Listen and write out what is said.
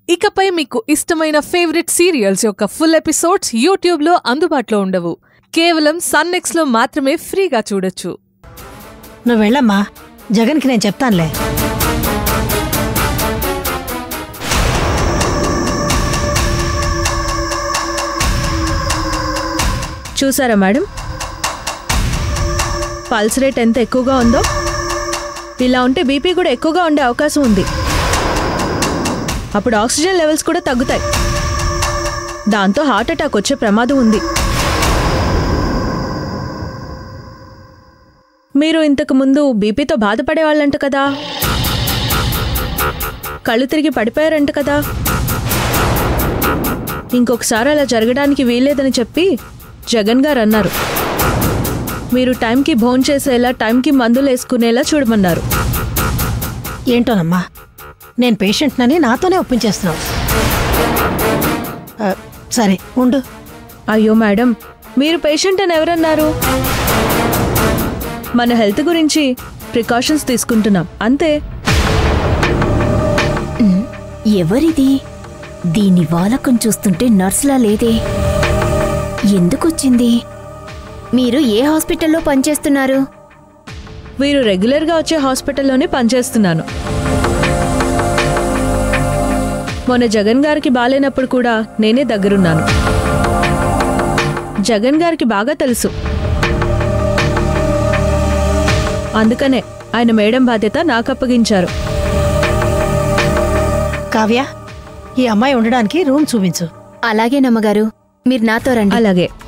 ఇకపై మీకు ఇష్టమైన ఫేవరెట్ సీరియల్స్ యొక్క ఫుల్ ఎపిసోడ్స్ యూట్యూబ్లో అందుబాటులో ఉండవు కేవలం సన్నెక్స్లో మాత్రమే ఫ్రీగా చూడొచ్చు నువ్వు వెళ్ళమ్మా జగన్కి నేను చెప్తానులే చూసారా మేడం పల్స్ రేట్ ఎంత ఎక్కువగా ఉందో ఇలా ఉంటే బీపీ కూడా ఎక్కువగా ఉండే అవకాశం ఉంది అప్పుడు ఆక్సిజన్ లెవెల్స్ కూడా తగ్గుతాయి దాంతో హార్ట్ అటాక్ వచ్చే ప్రమాదం ఉంది మీరు ఇంతకు ముందు బీపీతో బాధపడేవాళ్ళంట కదా కళ్ళు తిరిగి పడిపోయారంట కదా ఇంకొకసారి అలా జరగడానికి వీల్లేదని చెప్పి జగన్ గారు అన్నారు మీరు టైంకి భోన్ చేసేలా టైంకి మందులు వేసుకునేలా చూడమన్నారు ఏంటోనమ్మా నేను పేషెంట్నని నాతోనే ఒప్పించేస్తున్నావు ఆ, సరే ఉండు అయ్యో మేడం మీరు పేషెంట్ అని ఎవరన్నారు మన హెల్త్ గురించి ప్రికాషన్స్ తీసుకుంటున్నాం అంతే ఎవరిది దీని వాలకం చూస్తుంటే నర్సులా లేదే ఎందుకొచ్చింది మీరు ఏ హాస్పిటల్లో పనిచేస్తున్నారు వీరు రెగ్యులర్గా వచ్చే హాస్పిటల్లోనే పనిచేస్తున్నాను మొన్న జగన్ గారికి బాలేనప్పుడు కూడా నేనే దగ్గరున్నాను జగన్ గారికి బాగా తెలుసు అందుకనే ఆయన మేడం బాధ్యత నాకు అప్పగించారు కావ్య ఈ అమ్మాయి ఉండడానికి రూమ్ చూపించు అలాగే నమ్మగారు మీరు నాతో రండి అలాగే